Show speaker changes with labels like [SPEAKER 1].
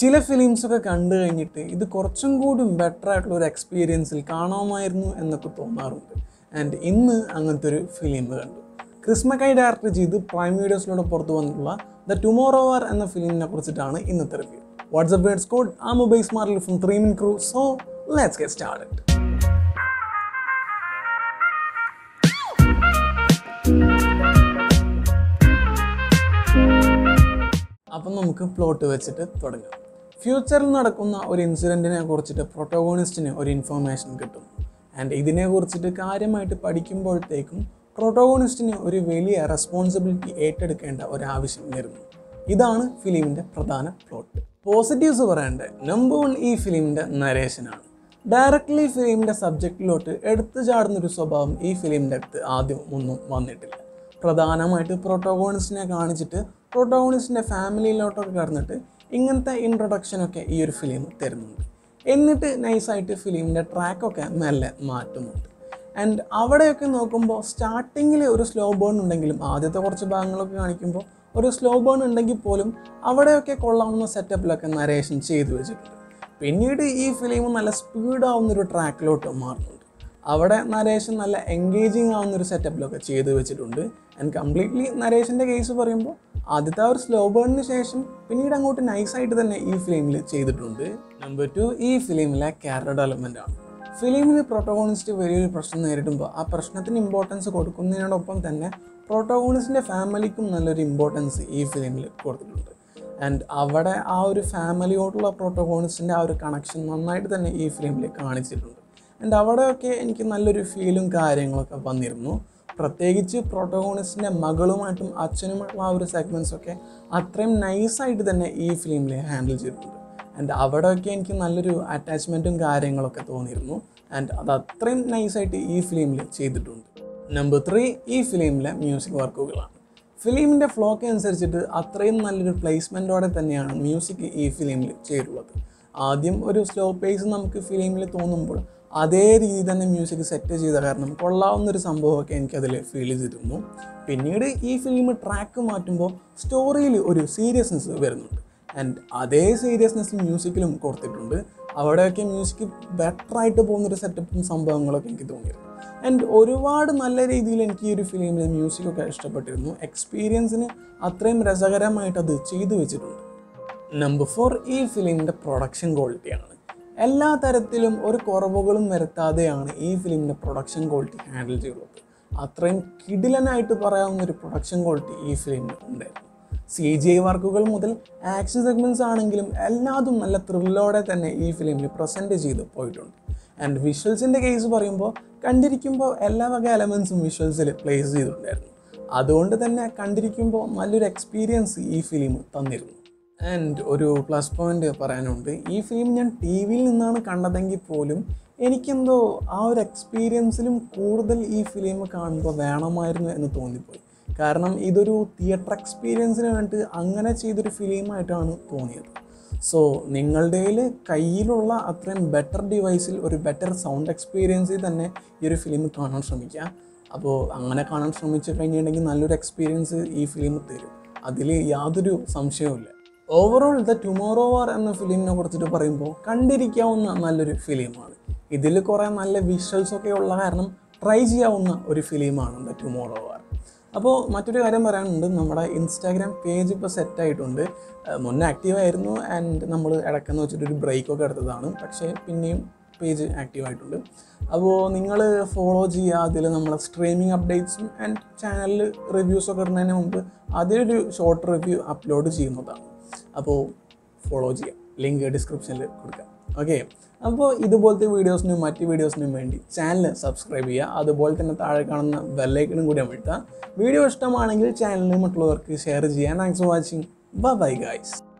[SPEAKER 1] ചില ഫിലിംസൊക്കെ കണ്ടു കഴിഞ്ഞിട്ട് ഇത് കുറച്ചും കൂടി ബെറ്റർ ആയിട്ടുള്ള ഒരു എക്സ്പീരിയൻസിൽ കാണാമായിരുന്നു എന്നൊക്കെ തോന്നാറുണ്ട് ആൻഡ് ഇന്ന് അങ്ങനത്തെ ഒരു ഫിലിം കണ്ടു ക്രിസ്മക്കായി ഡയറക്റ്റ് ചെയ്ത് പ്രൈം വീഡിയോസിലൂടെ പുറത്തു വന്നിട്ടുള്ള ദ ടുമോറോ വാർ എന്ന ഫിലിമിനെ കുറിച്ചിട്ടാണ് ഇന്നത്തെ റിവ്യൂ വാട്സ്ആപ്പ് വേർഡ്സ് കോഡ് ആ മൊബൈൽ സ്മാർട്ടിൽ from three min crew so let's get started അപ്പം നമുക്ക് പ്ലോട്ട് വെച്ചിട്ട് തുടങ്ങാം ഫ്യൂച്ചറിൽ നടക്കുന്ന ഒരു ഇൻസിഡൻറ്റിനെ കുറിച്ചിട്ട് പ്രൊട്ടോഗോണിസ്റ്റിന് ഒരു ഇൻഫർമേഷൻ കിട്ടും ആൻഡ് ഇതിനെ കുറിച്ചിട്ട് കാര്യമായിട്ട് പഠിക്കുമ്പോഴത്തേക്കും പ്രൊട്ടോഗോണിസ്റ്റിന് ഒരു വലിയ റെസ്പോൺസിബിലിറ്റി ഏറ്റെടുക്കേണ്ട ഒരു ആവശ്യം വരുന്നു ഇതാണ് ഫിലിമിൻ്റെ പ്രധാന പ്ലോട്ട് പോസിറ്റീവ്സ് പറയേണ്ടത് നമ്പർ വൺ ഈ ഫിലിമിൻ്റെ നരേഷനാണ് ഡയറക്റ്റ്ലി ഫിലിമിൻ്റെ സബ്ജക്റ്റിലോട്ട് എടുത്തു ചാടുന്നൊരു സ്വഭാവം ഈ ഫിലിമിൻ്റെ അടുത്ത് ആദ്യം ഒന്നും വന്നിട്ടില്ല പ്രധാനമായിട്ട് പ്രൊട്ടോഗോണിസ്റ്റിനെ കാണിച്ചിട്ട് പ്രൊട്ടോഗോണിസ്റ്റിൻ്റെ ഫാമിലിയിലോട്ടൊക്കെ കടന്നിട്ട് ഇങ്ങനത്തെ ഇൻട്രൊഡക്ഷനൊക്കെ ഈ ഒരു ഫിലിം തരുന്നുണ്ട് എന്നിട്ട് നൈസായിട്ട് ഫിലിമിൻ്റെ ട്രാക്കൊക്കെ മെല്ലെ മാറ്റുന്നുണ്ട് ആൻഡ് അവിടെയൊക്കെ നോക്കുമ്പോൾ സ്റ്റാർട്ടിങ്ങിൽ ഒരു സ്ലോ ബേൺ ഉണ്ടെങ്കിലും ആദ്യത്തെ കുറച്ച് ഭാഗങ്ങളൊക്കെ കാണിക്കുമ്പോൾ ഒരു സ്ലോ ബേൺ ഉണ്ടെങ്കിൽ പോലും അവിടെയൊക്കെ കൊള്ളാവുന്ന സെറ്റപ്പിലൊക്കെ നരേഷൻ ചെയ്തു വെച്ചിട്ടുണ്ട് പിന്നീട് ഈ ഫിലിം നല്ല സ്പീഡാവുന്നൊരു ട്രാക്കിലോട്ട് മാറുന്നുണ്ട് അവിടെ നരേഷൻ നല്ല എൻഗേജിങ് ആവുന്ന ഒരു സെറ്റപ്പിലൊക്കെ ചെയ്തു വെച്ചിട്ടുണ്ട് ആൻഡ് കംപ്ലീറ്റ്ലി നരേഷൻ്റെ കേസ് പറയുമ്പോൾ ആദ്യത്തെ ആ ഒരു സ്ലോ ബേണിന് ശേഷം പിന്നീട് അങ്ങോട്ട് നൈസായിട്ട് തന്നെ ഈ ഫിലിമിൽ ചെയ്തിട്ടുണ്ട് നമ്പർ ടു ഈ ഫിലിമിലെ ക്യാരക്ടർ ഡെവലപ്മെൻ്റ് ആണ് ഫിലിമിൽ പ്രൊട്ടോഗോണിസ്റ്റ് വലിയൊരു പ്രശ്നം നേരിടുമ്പോൾ ആ പ്രശ്നത്തിന് ഇമ്പോർട്ടൻസ് കൊടുക്കുന്നതിനോടൊപ്പം തന്നെ പ്രൊട്ടോഗോണിസ്റ്റിൻ്റെ ഫാമിലിക്കും നല്ലൊരു ഇമ്പോർട്ടൻസ് ഈ ഫിലിമിൽ കൊടുത്തിട്ടുണ്ട് ആൻഡ് അവിടെ ആ ഒരു ഫാമിലിയോടുള്ള പ്രൊട്ടോഗോണിസ്റ്റിൻ്റെ ആ ഒരു കണക്ഷൻ നന്നായിട്ട് തന്നെ ഈ ഫിലിമിൽ കാണിച്ചിട്ടുണ്ട് ആൻഡ് അവിടെയൊക്കെ എനിക്ക് നല്ലൊരു ഫീലും കാര്യങ്ങളൊക്കെ വന്നിരുന്നു പ്രത്യേകിച്ച് പ്രൊട്ടോഗോണിസ്റ്റിൻ്റെ മകളുമായിട്ടും അച്ഛനുമായിട്ടുള്ള ആ ഒരു സെഗ്മെൻറ്റ്സ് ഒക്കെ അത്രയും നൈസായിട്ട് തന്നെ ഈ ഫിലിമിൽ ഹാൻഡിൽ ചെയ്തിട്ടുണ്ട് ആൻഡ് അവിടെയൊക്കെ എനിക്ക് നല്ലൊരു അറ്റാച്ച്മെൻറ്റും കാര്യങ്ങളൊക്കെ തോന്നിയിരുന്നു ആൻഡ് അത് അത്രയും നൈസായിട്ട് ഈ ഫിലിമിൽ ചെയ്തിട്ടുണ്ട് നമ്പർ ത്രീ ഈ ഫിലിമിലെ മ്യൂസിക് വർക്കുകളാണ് ഫിലിമിൻ്റെ ഫ്ലോക്ക് അനുസരിച്ചിട്ട് അത്രയും നല്ലൊരു പ്ലേസ്മെൻറ്റോടെ തന്നെയാണ് മ്യൂസിക് ഈ ഫിലിമിൽ ചെയ്തിട്ടുള്ളത് ആദ്യം ഒരു സ്ലോ പേസ് നമുക്ക് ഫിലിമിൽ തോന്നുമ്പോൾ അതേ രീതിയിൽ തന്നെ മ്യൂസിക് സെറ്റ് ചെയ്ത കാരണം കൊള്ളാവുന്നൊരു സംഭവമൊക്കെ എനിക്കതിൽ ഫീൽ ചെയ്തിരുന്നു പിന്നീട് ഈ ഫിലിം ട്രാക്ക് മാറ്റുമ്പോൾ സ്റ്റോറിയിൽ ഒരു സീരിയസ്നെസ് വരുന്നുണ്ട് ആൻഡ് അതേ സീരിയസ്നെസ് മ്യൂസിക്കിലും കൊടുത്തിട്ടുണ്ട് അവിടെയൊക്കെ മ്യൂസിക് ബെറ്റർ ആയിട്ട് പോകുന്നൊരു സെറ്റപ്പും സംഭവങ്ങളൊക്കെ എനിക്ക് തോന്നിയിരുന്നു ആൻഡ് ഒരുപാട് നല്ല രീതിയിൽ എനിക്ക് ഈ ഒരു ഫിലിമിലെ മ്യൂസിക്കൊക്കെ ഇഷ്ടപ്പെട്ടിരുന്നു എക്സ്പീരിയൻസിന് അത്രയും രസകരമായിട്ട് അത് ചെയ്തു വെച്ചിട്ടുണ്ട് നമ്പർ ഫോർ ഈ ഫിലിമിൻ്റെ പ്രൊഡക്ഷൻ ക്വാളിറ്റിയാണ് എല്ലാ തരത്തിലും ഒരു കുറവുകളും വരുത്താതെയാണ് ഈ ഫിലിമിൻ്റെ പ്രൊഡക്ഷൻ ക്വാളിറ്റി ഹാൻഡിൽ ചെയ്തത് അത്രയും കിടിലനായിട്ട് പറയാവുന്ന ഒരു പ്രൊഡക്ഷൻ ക്വാളിറ്റി ഈ ഫിലിമിൽ ഉണ്ടായിരുന്നു സി ജി ഐ വർക്കുകൾ മുതൽ ആക്ഷൻ സെഗ്മെൻറ്റ്സ് ആണെങ്കിലും എല്ലാതും നല്ല ത്രില്ലോടെ തന്നെ ഈ ഫിലിമിൽ പ്രസൻറ്റ് ചെയ്ത് പോയിട്ടുണ്ട് ആൻഡ് വിഷ്വൽസിൻ്റെ കേസ് പറയുമ്പോൾ കണ്ടിരിക്കുമ്പോൾ എല്ലാ വക എലമെൻസും വിഷ്വൽസിൽ പ്ലേസ് ചെയ്തിട്ടുണ്ടായിരുന്നു അതുകൊണ്ട് തന്നെ കണ്ടിരിക്കുമ്പോൾ നല്ലൊരു എക്സ്പീരിയൻസ് ഈ ഫിലിം തന്നിരുന്നു ആൻഡ് ഒരു പ്ലസ് പോയിന്റ് പറയാനുണ്ട് ഈ ഫിലിം ഞാൻ ടി വിയിൽ നിന്നാണ് കണ്ടതെങ്കിൽ പോലും എനിക്കെന്തോ ആ ഒരു എക്സ്പീരിയൻസിലും കൂടുതൽ ഈ ഫിലിം കാണുമ്പോൾ വേണമായിരുന്നു എന്ന് തോന്നിപ്പോയി കാരണം ഇതൊരു തിയേറ്റർ എക്സ്പീരിയൻസിന് വേണ്ടി അങ്ങനെ ചെയ്തൊരു ഫിലിമായിട്ടാണ് തോന്നിയത് സോ നിങ്ങളുടെ കയ്യിലുള്ള അത്രയും ബെറ്റർ ഡിവൈസിൽ ഒരു ബെറ്റർ സൗണ്ട് എക്സ്പീരിയൻസിൽ തന്നെ ഈ ഒരു ഫിലിം കാണാൻ ശ്രമിക്കുക അപ്പോൾ അങ്ങനെ കാണാൻ ശ്രമിച്ചു കഴിഞ്ഞിട്ടുണ്ടെങ്കിൽ നല്ലൊരു എക്സ്പീരിയൻസ് ഈ ഫിലിം തരും അതിൽ യാതൊരു സംശയവുമില്ല ഓവറോൾ ദ ടുമോറോ വാർ എന്ന ഫിലിമിനെ കുറിച്ചിട്ട് പറയുമ്പോൾ കണ്ടിരിക്കാവുന്ന നല്ലൊരു ഫിലിമാണ് ഇതിൽ കുറേ നല്ല വിഷ്വൽസ് ഒക്കെ ഉള്ള കാരണം ട്രൈ ചെയ്യാവുന്ന ഒരു ഫിലിമാണ് ദ ടുമോറോ വാർ അപ്പോൾ മറ്റൊരു കാര്യം പറയാനുണ്ട് നമ്മുടെ ഇൻസ്റ്റാഗ്രാം പേജ് ഇപ്പോൾ സെറ്റായിട്ടുണ്ട് മുന്നേ ആക്റ്റീവ് ആയിരുന്നു ആൻഡ് നമ്മൾ ഇടയ്ക്കെന്ന് വെച്ചിട്ടൊരു ബ്രേക്കൊക്കെ എടുത്തതാണ് പക്ഷേ പിന്നെയും പേജ് ആക്റ്റീവ് ആയിട്ടുണ്ട് അപ്പോൾ നിങ്ങൾ ഫോളോ ചെയ്യുക അതിൽ നമ്മളെ സ്ട്രീമിംഗ് അപ്ഡേറ്റ്സും ആൻഡ് ചാനലിൽ റിവ്യൂസൊക്കെ ഇടുന്നതിന് മുമ്പ് അതിലൊരു ഷോർട്ട് റിവ്യൂ അപ്ലോഡ് ചെയ്യുന്നതാണ് അപ്പോൾ ഫോളോ ചെയ്യാം ലിങ്ക് ഡിസ്ക്രിപ്ഷനിൽ കൊടുക്കാം ഓക്കെ അപ്പോൾ ഇതുപോലത്തെ വീഡിയോസിനും മറ്റ് വീഡിയോസിനും വേണ്ടി ചാനൽ സബ്സ്ക്രൈബ് ചെയ്യുക അതുപോലെ തന്നെ താഴെ കാണുന്ന ബെല്ലൈക്കണും കൂടി അമഴ്ത്തുക വീഡിയോ ഇഷ്ടമാണെങ്കിൽ ചാനലിന് മറ്റുള്ളവർക്ക് ഷെയർ ചെയ്യാൻ thanks for watching bye guys